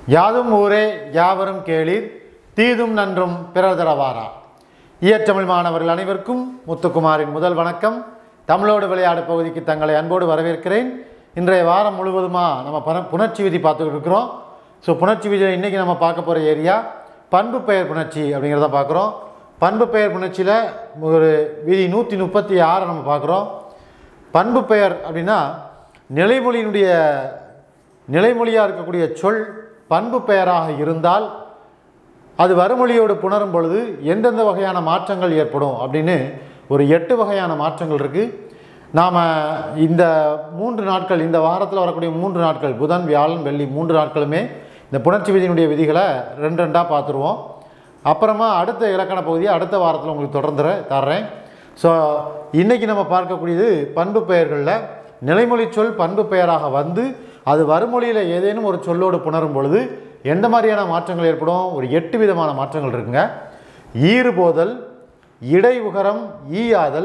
யாதும் ஊரே யாவரும் கேளீர் தீதும் நன்றும் பிறர் தரவாரா இயற்றமிழ் மாணவர்கள் அனைவருக்கும் முத்துக்குமாரின் முதல் வணக்கம் தமிழோடு விளையாடு பகுதிக்கு தங்களை அன்போடு வரவேற்கிறேன் இன்றைய வாரம் முழுவதுமாக நம்ம பன புணர்ச்சி விதி பார்த்துக்கிட்டு இருக்கிறோம் ஸோ புணர்ச்சி விதியில் இன்றைக்கி நம்ம பார்க்க போகிற ஏரியா பண்பு பெயர் புணர்ச்சி அப்படிங்கிறத பார்க்குறோம் பண்பு பெயர் புணர்ச்சியில் ஒரு விதி நூற்றி முப்பத்தி ஆறை நம்ம பார்க்குறோம் பண்பு பெயர் அப்படின்னா நிலைமொழியினுடைய நிலைமொழியாக இருக்கக்கூடிய சொல் பண்பு பெயராக இருந்தால் அது வறுமொழியோடு புணரும் பொழுது எந்தெந்த வகையான மாற்றங்கள் ஏற்படும் அப்படின்னு ஒரு எட்டு வகையான மாற்றங்கள் இருக்குது நாம் இந்த மூன்று நாட்கள் இந்த வாரத்தில் வரக்கூடிய மூன்று நாட்கள் புதன் வியாழன் வெள்ளி மூன்று நாட்களுமே இந்த புணர்ச்சி விதியினுடைய விதிகளை ரெண்டு ரெண்டாக பார்த்துருவோம் அப்புறமா அடுத்த இலக்கண பகுதியை அடுத்த வாரத்தில் உங்களுக்கு தொடர்ந்து தர்றேன் ஸோ இன்றைக்கி நம்ம பார்க்கக்கூடியது பண்பு பெயர்களில் நிலைமொழி சொல் பண்பு பெயராக வந்து அது வறுமொழியில் ஏதேனும் ஒரு சொல்லோடு புணரும் பொழுது எந்த மாதிரியான மாற்றங்கள் ஏற்படும் ஒரு எட்டு விதமான மாற்றங்கள் இருக்குங்க ஈறுபோதல் இடை உகரம் ஈயாதல்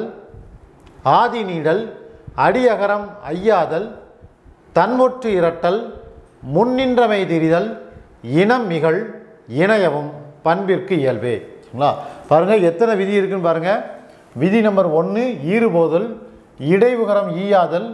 ஆதி நீடல் அடியகரம் ஐயாதல் தன்மொற்று இரட்டல் முன்னின்றமை திரிதல் இனம் மிகள் இணையவும் பண்பிற்கு இயல்பே சரிங்களா பாருங்கள் எத்தனை விதி இருக்குன்னு பாருங்கள் விதி நம்பர் ஒன்று ஈறுபோதல் இடைவுகரம் ஈயாதல்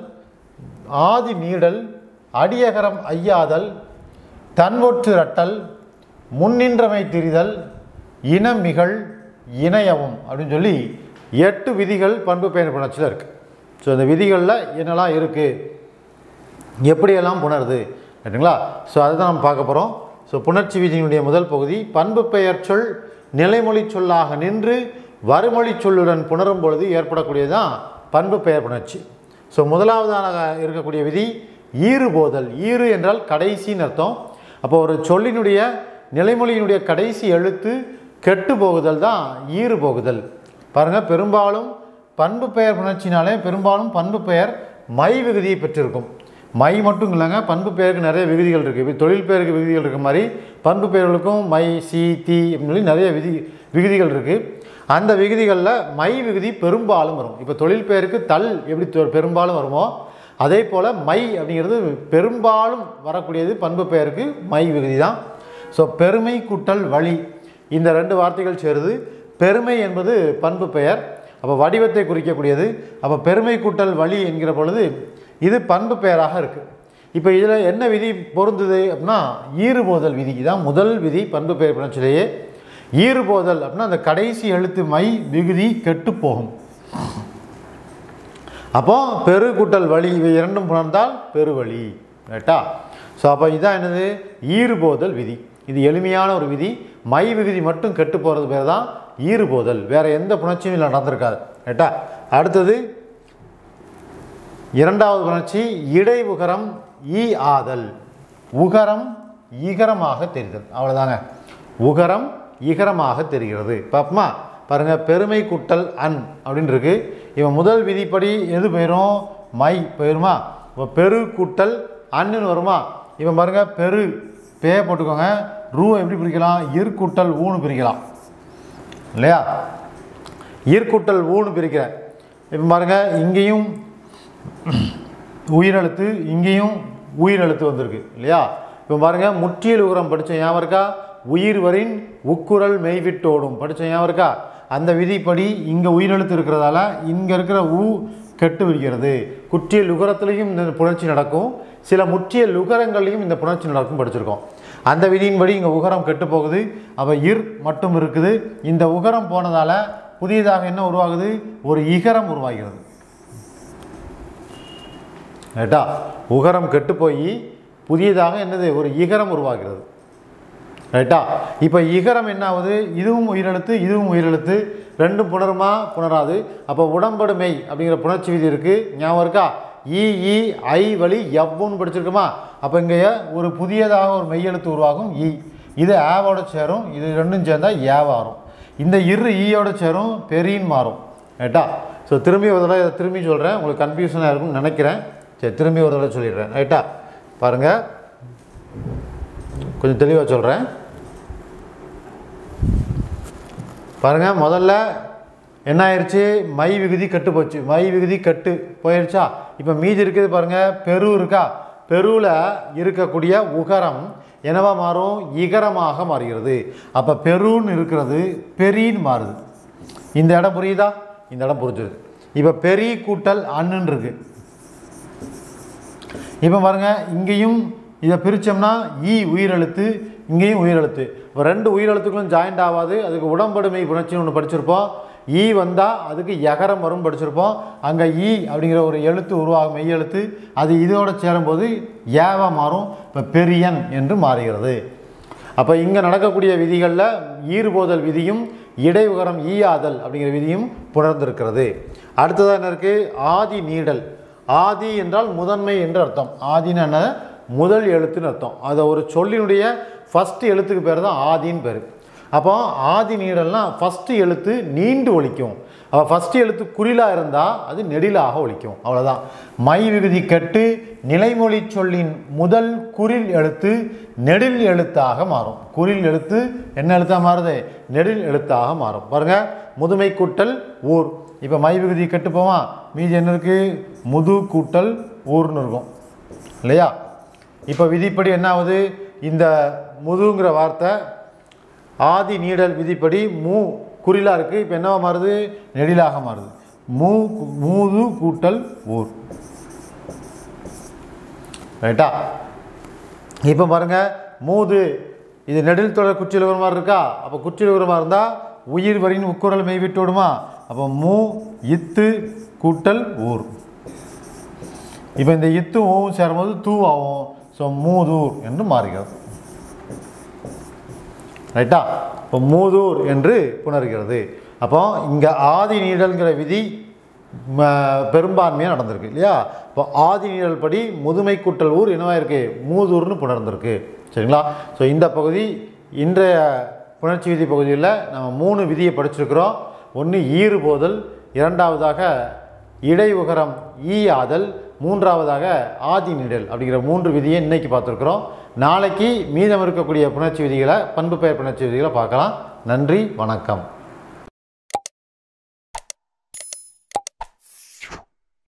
ஆதி நீடல் அடியகரம் ஐயாதல் தன்வொற்று ரட்டல் முன்னின்றமை திரிதல் இனமிகள் இணையவும் அப்படின்னு சொல்லி எட்டு விதிகள் பண்பு பெயர் புணர்ச்சியில் இருக்குது ஸோ இந்த விதிகளில் என்னெல்லாம் இருக்குது எப்படியெல்லாம் புணருது ரைட்டுங்களா ஸோ அதை தான் நம்ம பார்க்க போகிறோம் ஸோ புணர்ச்சி விதியினுடைய முதல் பகுதி பண்பு பெயர் சொல் நிலைமொழி சொல்லாக நின்று வறுமொழி சொல்லுடன் புணரும் பொழுது ஏற்படக்கூடியது தான் பண்பு பெயர் புணர்ச்சி ஸோ முதலாவதாக இருக்கக்கூடிய விதி ஈறு போதல் ஈறு என்றால் கடைசின்னு அர்த்தம் அப்போ ஒரு சொல்லினுடைய நிலைமொழியினுடைய கடைசி எழுத்து கெட்டு போகுதல் தான் ஈறு போகுதல் பாருங்கள் பெரும்பாலும் பண்பு பெயர் புணர்ச்சினாலே பெரும்பாலும் பண்பு பெயர் மை விகுதியை பெற்றிருக்கும் மை மட்டும் இல்லைங்க பண்பு பெயருக்கு நிறைய விகுதிகள் இருக்குது இப்போ தொழில் பெயருக்கு விகுதிகள் இருக்க மாதிரி பண்பு பெயர்களுக்கும் மை சி தி அப்படின்னு சொல்லி நிறைய விதி விகுதிகள் இருக்குது அந்த விகுதிகளில் மை விகுதி பெரும்பாலும் வரும் இப்போ தொழில் பெயருக்கு தல் எப்படி தொ- பெரும்பாலும் வருமோ அதே போல் மை அப்படிங்கிறது பெரும்பாலும் வரக்கூடியது பண்பு பெயருக்கு மை விகுதி தான் ஸோ பெருமை கூட்டல் வழி இந்த ரெண்டு வார்த்தைகள் சேருது பெருமை என்பது பண்பு பெயர் அப்போ வடிவத்தை குறிக்கக்கூடியது அப்போ பெருமை கூட்டல் வழி என்கிற பொழுது இது பண்பு பெயராக இருக்குது இப்போ இதில் என்ன விதி பொருந்துது அப்படின்னா ஈறுபோதல் விதி இதான் முதல் விதி பண்பு பெயர் புணர்ச்சியிலேயே ஈறுபோதல் அப்படின்னா அந்த கடைசி எழுத்து மை விகுதி கெட்டு போகும் அப்போ பெரு கூட்டல் வழி இவை இரண்டும் புணர்ந்தால் பெருவழி ரைட்டா ஸோ அப்போ இதான் என்னது ஈறுபோதல் விதி இது எளிமையான ஒரு விதி மை விகுதி மட்டும் கெட்டு போகிறது பேர் தான் ஈறுபோதல் வேற எந்த புணர்ச்சியும் இல்லை நடந்திருக்காது ரைட்டா அடுத்தது இரண்டாவது புணர்ச்சி இடை உகரம் ஈ ஆதல் உகரம் ஈகரமாக தெரிதல் அவ்வளோதாங்க உகரம் ஈகரமாக தெரிகிறது பாப்பமா பாருங்க பெருமை குட்டல் அன் அப்படின்னு இருக்கு இவன் முதல் விதிப்படி எது போயிடும் மை போயிருமா இப்போ பெரு குட்டல் அன்னு வருமா இவன் பாருங்க பெரு பே போட்டுக்கோங்க ரூவை எப்படி பிரிக்கலாம் இற்குட்டல் ஊன்னு பிரிக்கலாம் இல்லையா ஈர்க்கூட்டல் ஊன்னு பிரிக்கிறேன் இப்போ பாருங்க இங்கேயும் உயிரெழுத்து இங்கேயும் உயிரெழுத்து வந்திருக்கு இல்லையா இப்போ பாருங்க முற்றியல் உகரம் படித்தோம் ஞாபகம் இருக்கா உயிர் வரின் உக்குரல் மெய்விட்டோடும் படித்தோம் ஞாபகம் இருக்கா அந்த விதிப்படி இங்கே உயிரெழுத்து இருக்கிறதால இங்கே இருக்கிற ஊ கெட்டு விடுகிறது குற்றிய லுகரத்துலேயும் இந்த புணர்ச்சி நடக்கும் சில முற்றிய லுகரங்கள்லையும் இந்த புணர்ச்சி நடக்கும் படிச்சிருக்கோம் அந்த விதியின்படி இங்கே உகரம் கெட்டு போகுது அப்போ இர் மட்டும் இருக்குது இந்த உகரம் போனதால் புதியதாக என்ன உருவாகுது ஒரு இகரம் உருவாகிறது ரைட்டா உகரம் கெட்டு போய் புதியதாக என்னது ஒரு இகரம் உருவாகிறது ரைட்டா இப்போ இகரம் என்ன ஆகுது இதுவும் உயிரெழுத்து இதுவும் உயிரெழுத்து ரெண்டும் புணருமா புணராது அப்போ உடம்படு மெய் அப்படிங்கிற புணர்ச்சி விதி இருக்குது ஞாபகம் இருக்கா இ இ ஐ வழி எவ்வுன்னு படிச்சிருக்குமா அப்போ இங்கே ஒரு புதியதாக ஒரு மெய்யெழுத்து உருவாகும் இ இது ஆவோட சேரும் இது ரெண்டும் சேர்ந்தால் ஏவா வரும் இந்த இரு ஈயோட சேரும் பெரின்னு மாறும் ரைட்டா ஸோ திரும்பி ஒரு தடவை இதை திரும்பி சொல்கிறேன் உங்களுக்கு கன்ஃபியூஷனாக இருக்கும்னு நினைக்கிறேன் சரி திரும்பி ஒரு தடவை சொல்லிடுறேன் ரைட்டா பாருங்கள் கொஞ்சம் தெளிவாக சொல்கிறேன் பாருங்க முதல்ல என்ன ஆயிடுச்சு மை விகுதி கெட்டு போச்சு மை விகுதி கெட்டு போயிடுச்சா இப்போ மீதி இருக்குது பாருங்க பெரு இருக்கா பெருவில் இருக்கக்கூடிய உகரம் என்னவா மாறும் இகரமாக மாறுகிறது அப்போ பெருன்னு இருக்கிறது பெரின்னு மாறுது இந்த இடம் புரியுதா இந்த இடம் புரிஞ்சுது இப்போ பெரிய கூட்டல் அண்ணுன்னு இருக்கு இப்போ பாருங்க இங்கேயும் இதை பிரித்தோம்னா ஈ உயிரெழுத்து இங்கேயும் உயிரெழுத்து இப்போ ரெண்டு உயிரெழுத்துக்களும் ஜாயிண்ட் ஆகாது அதுக்கு உடம்படுமை புணர்ச்சின்னு ஒன்று படிச்சிருப்போம் ஈ வந்தால் அதுக்கு எகரம் வரும் படிச்சிருப்போம் அங்கே ஈ அப்படிங்கிற ஒரு எழுத்து உருவாகும் மெய் எழுத்து அது இதோட சேரும்போது ஏவா மாறும் இப்போ பெரியன் என்று மாறுகிறது அப்போ இங்கே நடக்கக்கூடிய விதிகளில் ஈறுபோதல் விதியும் இடையுகரம் ஈயாதல் அப்படிங்கிற விதியும் புணர்ந்திருக்கிறது அடுத்ததாக என்ன இருக்குது ஆதி நீடல் ஆதி என்றால் முதன்மை என்று அர்த்தம் ஆதின்னு என்ன முதல் எழுத்துன்னு அர்த்தம் அதை ஒரு சொல்லினுடைய ஃபஸ்ட்டு எழுத்துக்கு பேர் தான் ஆதின்னு பேர் அப்போ ஆதி நீடல்னா ஃபஸ்ட்டு எழுத்து நீண்டு ஒலிக்கும் அப்போ ஃபஸ்ட்டு எழுத்து குறிலாக இருந்தால் அது நெடிலாக ஒலிக்கும் அவ்வளோதான் மை விகுதி கெட்டு நிலைமொழி சொல்லின் முதல் குறில் எழுத்து நெடில் எழுத்தாக மாறும் குறில் எழுத்து என்ன எழுத்தாக மாறுது நெடில் எழுத்தாக மாறும் பாருங்க முதுமை கூட்டல் ஊர் இப்போ மை விகுதி கெட்டு போமா மீதி என்ன இருக்கு முது கூட்டல் ஊர்னு இருக்கும் இல்லையா இப்போ விதிப்படி என்ன ஆகுது இந்த முதுங்கிற வார்த்தை ஆதி நீடல் விதிப்படி மூ குறிலாக இருக்குது இப்போ என்னவா மாறுது நெடிலாக மாறுது மூ மூது கூட்டல் ஊர் ரைட்டா இப்போ பாருங்க மூது இது நெடில் தொடர் குச்சியில் வர மாதிரி இருக்கா அப்போ குச்சியில் வர மாதிரி இருந்தால் உயிர் வரின் உக்குரல் மெய் விட்டு விடுமா அப்போ மூ இத்து கூட்டல் ஊர் இப்போ இந்த இத்து ஊவும் சேரும்போது தூ ஆகும் ஸோ மூதூர் என்று மாறுகிறது ரைட்டா இப்போ மூதூர் என்று புணர்கிறது அப்போ இங்கே ஆதி நீடல்ங்கிற விதி ம, பெரும்பான்மையாக நடந்திருக்கு இல்லையா இப்போ ஆதி நீடல் படி முதுமை கூட்டல் ஊர் என்னவா இருக்கு மூதூர்னு புணர்ந்திருக்கு சரிங்களா ஸோ இந்த பகுதி இன்றைய புணர்ச்சி விதி பகுதியில் நம்ம மூணு விதியை படிச்சிருக்கிறோம் ஒன்று ஈறு போதல் இரண்டாவதாக இடையுகரம் ஈ ஆதல் மூன்றாவதாக ஆதி நிழல் அப்படிங்கிற மூன்று விதியை இன்னைக்கு பார்த்துருக்குறோம் நாளைக்கு மீதம் இருக்கக்கூடிய புணர்ச்சி விதிகளை பண்பு பெயர் புணர்ச்சி விதிகளை பார்க்கலாம் நன்றி வணக்கம்